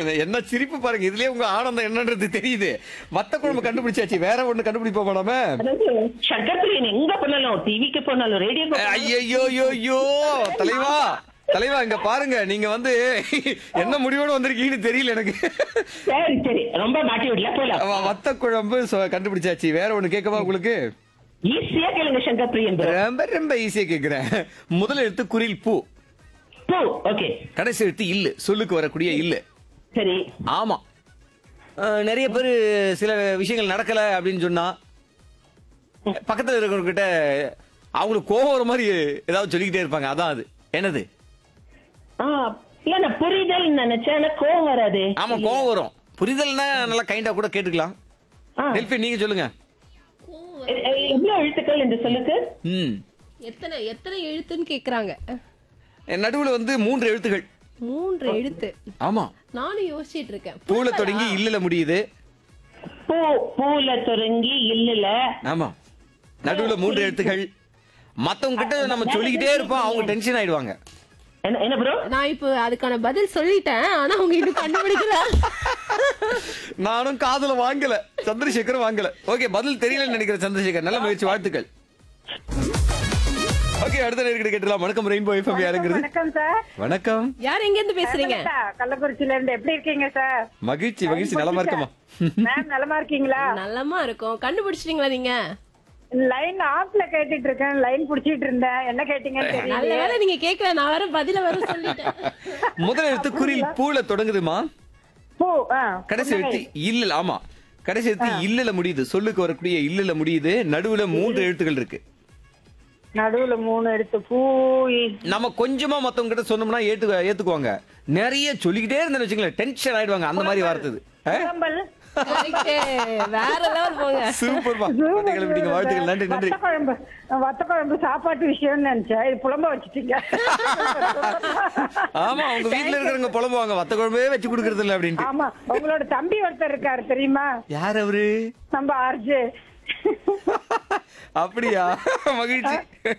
என்ன சிரிப்பு பாருங்க இதுலயே உங்க ஆனந்தம் என்னன்றது தெரியுது வத்த குழம்பு கண்டுபிடிச்சாச்சு வேற ஒண்ணு கண்டுபிடிப்போம் மேடம் அதாவது சங்கர் பிரியன் எங்க போனாலும் டிவிக்கு போனாலும் ரேடியோ ஐயோ யோ தலைவா தலைவா இங்க பாருங்க நீங்க வந்து என்ன முடிவோட வந்திருக்கீங்கன்னு தெரியல எனக்கு சரி சரி ரொம்ப மாட்டி விடல போலாம் வ- வத்த குழம்பு சொ- கண்டுபிடிச்சாச்சு வேற ஒண்ணு கேட்கவா உங்களுக்கு ஈஸியா கேளுங்க சங்கர் பிரியன் bro. ரொம்ப ரொம்ப ஈஸியா கேக்குறேன் முதல் எழுத்து குரில் பூ பூ ஓகே கடைசி எழுத்து இல்லு சொல்லுக்கு வரக்கூடிய இல்லு சரி ஆமா அஹ், நிறைய பேர் சில விஷயங்கள் நடக்கல அப்படின்னு சொன்னா பக்கத்துல இருக்கிறவங்க கிட்ட அவங்களுக்கு கோவம் வர மாதிரி ஏதாவது சொல்லிக்கிட்டே இருப்பாங்க அதான் அது என்னது ஆ இல்ல நான் புரிதல் நினைச்சேன் ஆனா கோவம் வராது ஆமா கோவம் வரும் புரிதல்னா நல்லா கைண்டா கூட கேட்டுக்கலாம் ஆ. டெல்பி நீங்க சொல்லுங்க எ- எ- எவ்வளவு எழுத்துக்கள் என்று சொல்லுக்கு ம் எத்தனை எத்தனை எழுத்துன்னு கேக்குறாங்க நடுவுல வந்து மூன்று எழுத்துகள் மூன்று எழுத்து ஆமா நானும் யோசிச்சிட்டு இருக்கேன் பூல தொடங்கி இல்லல முடியுது பூ பூல தொடங்கி இல்லல ஆமா நடுவுல மூன்று எழுத்துகள் மத்தவங்க கிட்ட நம்ம சொல்லிக்கிட்டே இருப்போம் அவங்க டென்ஷன் ஆயிடுவாங்க என்ன என்ன ப்ரோ நான் இப்போ அதுக்கான பதில் சொல்லிட்டேன் ஆனா அவங்க இன்னும் கண்டுபிடிக்கல நானும் காதுல வாங்கல சந்திரசேகர் வாங்கல ஓகே பதில் தெரியலன்னு நினைக்கிறேன் சந்திரசேகர் நல்ல முயற்சி வாழ்த்துக்கள் ஓகே அடுத்த நேர்கிட்ட கேட்டலாம் வணக்கம் ரெயின்போ எஃப்எம் யாருங்கிறது வணக்கம் சார் வணக்கம் யார் எங்க இருந்து பேசுறீங்க லதா, கள்ளக்குறிச்சியில இருந்து எப்படி இருக்கீங்க சார் மகிழ்ச்சி மகிழ்ச்சி நலமா இருக்கமா மேம் நலமா இருக்கீங்களா நல்லமா இருக்கும் கண்டுபிடிச்சிட்டீங்களா நீங்க லைன் ஆஃப்ல கேட்டுட்டு இருக்கேன் லைன் புடிச்சிட்டு இருந்தேன் என்ன கேட்டீங்கன்னு நல்ல தெரியல வேளை நீங்க கேட்கல நான் வர பதில வர சொல்லிட்டேன் முதல் எழுத்து குறில் பூல தொடங்குதுமா பூ ஆ கடைசி எழுத்து இல்ல ஆமா கடைசி எழுத்து இல்லல முடியுது சொல்லுக்கு வரக்கூடிய இல்லல முடியுது நடுவுல மூன்று எழுத்துக்கள் இருக்கு நடுவுல மூணு எடுத்து பூ நம்ம கொஞ்சமா மத்தவங்க கிட்ட சொன்னோம்னா ஏத்து ஏத்துக்குவாங்க நிறைய சொல்லிக்கிட்டே இருந்தேன்னு வச்சுங்களேன் டென்ஷன் ஆயிடுவாங்க அந்த மாதிரி வார்த்தது குழம்பல் Correct. வேற லெவல் போங்க சூப்பர்மா கிளம்பிட்டீங்க வாழ்த்துக்கள் நன்றி நன்றி வத்த குழம்பு வத்த குழம்பு சாப்பாட்டு விஷயம்னு நினைச்சேன் இது புலம்ப வச்சுட்டீங்க ஆமா உங்க வீட்ல இருக்கிறவங்க புலம்புவாங்க வத்த குழம்பே வச்சு கொடுக்கறது இல்ல அப்படின்ட்டு ஆமா உங்களோட தம்பி ஒருத்தர் இருக்காரு தெரியுமா யார் அவரு நம்ம ஆர்ஜே அப்படியா மகிழ்ச்சி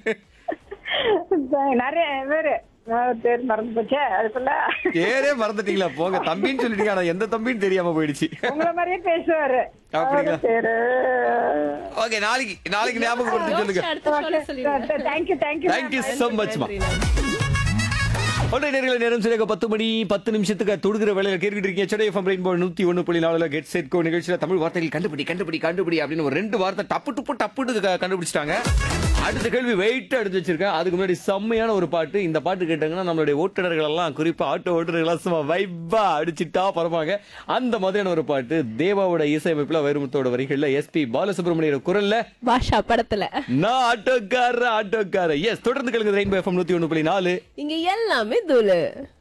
நிறைய பேரு அஹ் பேர் மறந்து போச்சே அதுக்குள்ள பேரே மறந்துட்டீங்களா போங்க தம்பின்னு சொல்லிட்டீங்க ஆனா எந்த தம்பின்னு தெரியாம போயிடுச்சு உங்களை மாதிரியே பேசுவாரு அப்படிங்களா? அவரு பேரு ஓகே நாளைக்கு நாளைக்கு ஞாபகப்படுத்தி சொல்லுங்க அடுத்த சொல்ல சொல்லிடுங்க thank you thank you thank you so much மா நன்றி, நன்றி. ஒன்றை நேர்களை நேரம் சரியாக பத்து மணி பத்து நிமிஷத்துக்கு தொடுகிற வேலையில கேட்டுக்கிட்டு இருக்கீங்க சென்னை எஃப்எம் ரெயின்போ நூத்தி ஒண்ணு புள்ளி நாலுல கெட் செட் கோ நிகழ்ச்சியில தமிழ் வார்த்தைகள் கண்டுபிடி கண்டுபிடி கண்டுபிடி அப்படின்னு ஒரு ரெண்டு வார்த்தை டப்பு டுப்பு டப்புன்னு க- கண்டுபிடிச்சிட்டாங்க அடுத்த கேள்வி வெயிட் எடுத்து வச்சிருக்கேன் அதுக்கு முன்னாடி செம்மையான ஒரு பாட்டு இந்த பாட்டு கேட்டாங்கன்னா நம்மளுடைய ஓட்டுநர்கள் எல்லாம் குறிப்பா ஆட்டோ ஓட்டுநர்கள் எல்லாம் சும்மா வைப்பா அடிச்சுட்டா பரப்பாங்க அந்த மாதிரியான ஒரு பாட்டு தேவாவோட இசையமைப்புல வைரமுத்தோட வரிகள்ல எஸ்பி பாலசுப்ரமணியோட குரல்ல பாஷா படத்துல நான் ஆட்டோக்கார ஆட்டோக்கார எஸ் தொடர்ந்து கேளுங்க ரெயின்போ எஃப்எம் நூத்தி ஒண்ணு புள்ளி நாலு இங்க எல்லாமே தூளு